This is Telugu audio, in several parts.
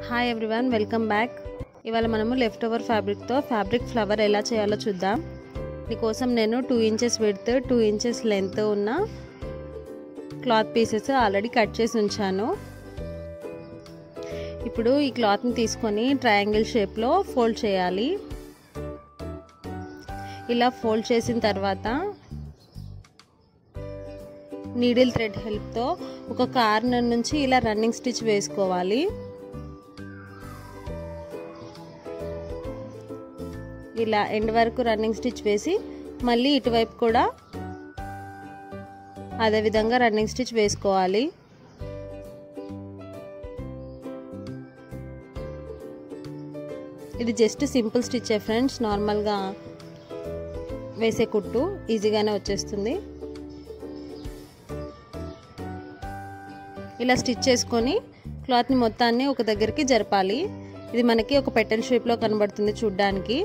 హాయ్ ఎవ్రీవన్ వెల్కమ్ బ్యాక్ ఇవాళ మనము లెఫ్ట్ ఓవర్ ఫ్యాబ్రిక్తో ఫ్యాబ్రిక్ ఫ్లవర్ ఎలా చేయాలో చూద్దాం దీనికోసం నేను two inches width two inches length ఉన్న క్లాత్ పీసెస్ ఆల్రెడీ కట్ చేసి ఉంచాను ఇప్పుడు ఈ క్లాత్ని తీసుకొని ట్రయాంగిల్ షేప్లో ఫోల్డ్ చేయాలి ఇలా ఫోల్డ్ చేసిన తర్వాత నీడిల్ థ్రెడ్ హెల్ప్తో ఒక కార్నర్ నుంచి ఇలా రన్నింగ్ స్టిచ్ వేసుకోవాలి ఇలా ఎండ్ వరకు రన్నింగ్ స్టిచ్ వేసి మళ్ళీ ఇటువైపు కూడా అదేవిధంగా రన్నింగ్ స్టిచ్ వేసుకోవాలి ఇది జస్ట్ సింపుల్ స్టిచ్చే ఫ్రెండ్స్ నార్మల్గా వేసే కుట్టు ఈజీగానే వచ్చేస్తుంది ఇలా స్టిచ్ చేసుకొని క్లాత్ని మొత్తాన్ని ఒక దగ్గరికి జరపాలి ఇది మనకి ఒక పెటల్ షేప్లో కనబడుతుంది చూడ్డానికి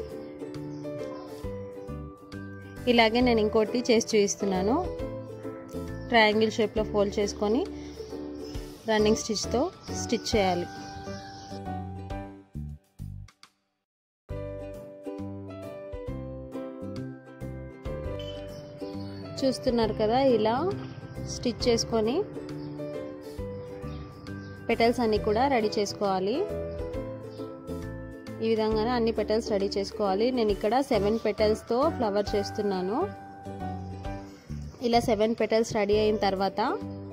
ఇలాగే నేను ఇంకోటి చేసి చూపిస్తున్నాను ట్రయాంగిల్ షేప్లో ఫోల్డ్ చేసుకొని రన్నింగ్ స్టిచ్తో స్టిచ్ చేయాలి చూస్తున్నారు కదా ఇలా స్టిచ్ చేసుకొని పెటల్స్ అన్నీ కూడా రెడీ చేసుకోవాలి ఈ విధంగానే అన్ని పెటల్స్ రెడీ చేసుకోవాలి నేను ఇక్కడ సెవెన్ పెటల్స్తో ఫ్లవర్ చేస్తున్నాను ఇలా సెవెన్ పెటల్స్ రెడీ అయిన తర్వాత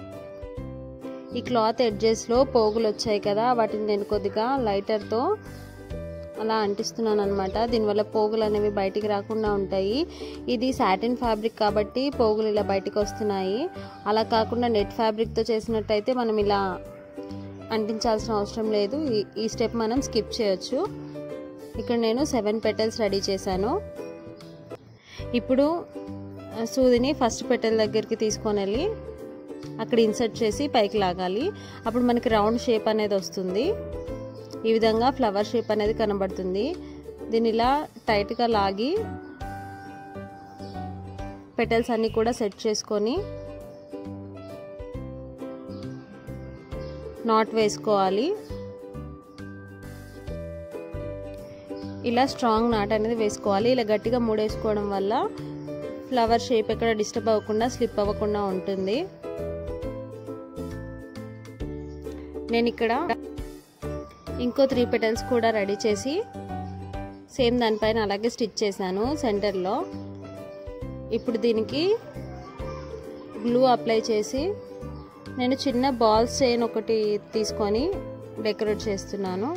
ఈ క్లాత్ ఎడ్జెస్లో పోగులు వచ్చాయి కదా వాటిని నేను కొద్దిగా లైటర్తో అలా అంటిస్తున్నాను అనమాట దీనివల్ల పోగులు అనేవి బయటికి రాకుండా ఉంటాయి ఇది సాటిన్ ఫ్యాబ్రిక్ కాబట్టి పోగులు ఇలా బయటికి వస్తున్నాయి అలా కాకుండా నెట్ ఫ్యాబ్రిక్తో చేసినట్టయితే మనం ఇలా అంటించాల్సిన అవసరం లేదు ఈ స్టెప్ మనం స్కిప్ చేయొచ్చు ఇక్కడ నేను సెవెన్ పెటల్స్ రెడీ చేశాను ఇప్పుడు సూదిని ఫస్ట్ పెటల్ దగ్గరికి తీసుకొని వెళ్ళి అక్కడ ఇన్సర్ట్ చేసి పైకి లాగాలి అప్పుడు మనకి రౌండ్ షేప్ అనేది వస్తుంది ఈ విధంగా ఫ్లవర్ షేప్ అనేది కనబడుతుంది దీన్ని ఇలా టైట్గా లాగి పెటల్స్ అన్నీ కూడా సెట్ చేసుకొని నాట్ వేసుకోవాలి ఇలా స్ట్రాంగ్ నాట్ అనేది వేసుకోవాలి ఇలా గట్టిగా మూడేసుకోవడం వల్ల ఫ్లవర్ షేప్ ఎక్కడ డిస్టర్బ్ అవ్వకుండా స్లిప్ అవ్వకుండా ఉంటుంది నేను ఇక్కడ ఇంకో త్రీ పెటల్స్ కూడా రెడీ చేసి సేమ్ దానిపైన అలాగే స్టిచ్ చేశాను సెంటర్లో ఇప్పుడు దీనికి గ్లూ అప్లై చేసి నేను చిన్న బాల్స్ చైన్ ఒకటి తీసుకొని డెకరేట్ చేస్తున్నాను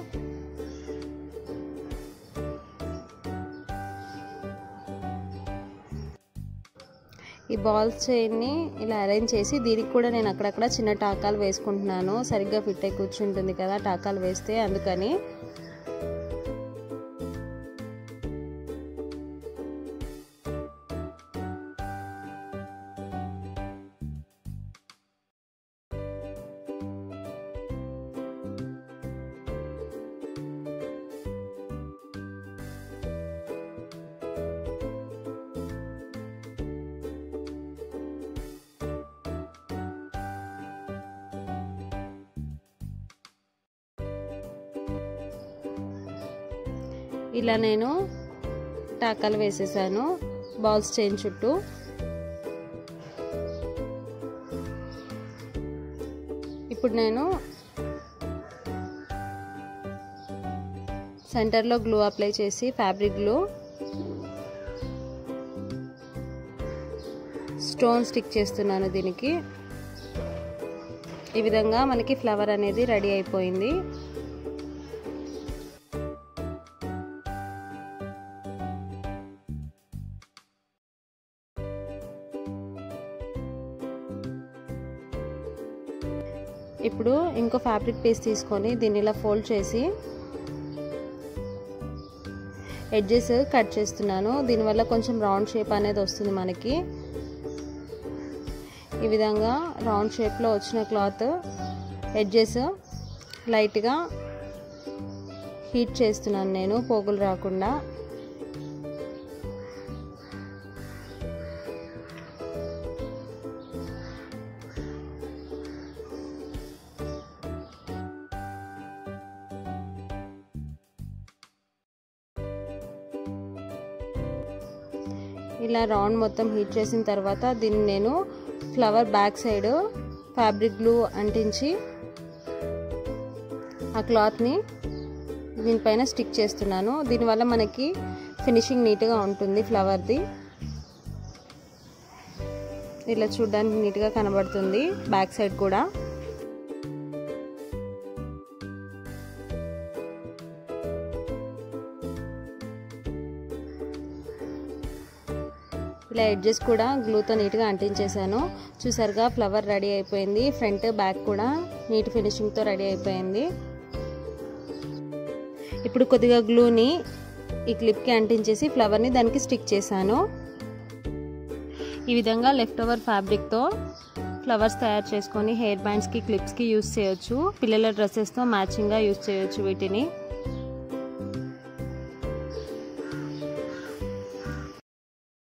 ఈ బాల్స్ చైన్ని ఇలా అరేంజ్ చేసి దీనికి కూడా నేను అక్కడక్కడ చిన్న టాకాలు వేసుకుంటున్నాను సరిగ్గా ఫిట్ అయి కూర్చుంటుంది కదా టాకాలు వేస్తే అందుకని ఇలా నేను టాకాలు వేసేసాను బాల్స్ చైన్ చుట్టూ ఇప్పుడు నేను సెంటర్లో గ్లూ అప్లై చేసి ఫ్యాబ్రిక్ గ్లూ స్టోన్ స్టిక్ చేస్తున్నాను దీనికి ఈ విధంగా మనకి ఫ్లవర్ అనేది రెడీ అయిపోయింది ఇప్పుడు ఇంకో ఫ్యాబ్రిక్ పీస్ తీసుకొని దీన్ని ఇలా ఫోల్డ్ చేసి ఎడ్జెస్ కట్ చేస్తున్నాను దీనివల్ల కొంచెం రౌండ్ షేప్ అనేది వస్తుంది మనకి ఈ విధంగా రౌండ్ షేప్లో వచ్చిన క్లాత్ ఎడ్జెస్ లైట్గా హీట్ చేస్తున్నాను నేను పోగులు రాకుండా ఇలా రౌండ్ మొత్తం హీట్ చేసిన తర్వాత దీన్ని నేను flower back side fabric glue అంటించి ఆ క్లాత్ని దీనిపైన స్టిక్ చేస్తున్నాను దీనివల్ల మనకి ఫినిషింగ్ నీట్గా ఉంటుంది ఫ్లవర్ది ఇలా చూడడానికి నీట్గా కనబడుతుంది బ్యాక్ సైడ్ కూడా ఇలా ఎడ్జెస్ కూడా గ్లూతో నీట్గా అంటించేసాను చూసారుగా ఫ్లవర్ రెడీ అయిపోయింది ఫ్రంట్ బ్యాక్ కూడా నీట్ ఫినిషింగ్తో రెడీ అయిపోయింది ఇప్పుడు కొద్దిగా గ్లూని ఈ క్లిప్కి అంటించేసి ఫ్లవర్ని దానికి స్టిక్ చేశాను ఈ విధంగా లెఫ్ట్ ఓవర్ ఫ్యాబ్రిక్తో ఫ్లవర్స్ తయారు చేసుకొని హెయిర్ బ్యాండ్స్కి క్లిప్స్కి యూస్ చేయొచ్చు పిల్లల డ్రెస్సెస్తో మ్యాచింగ్గా యూస్ చేయొచ్చు వీటిని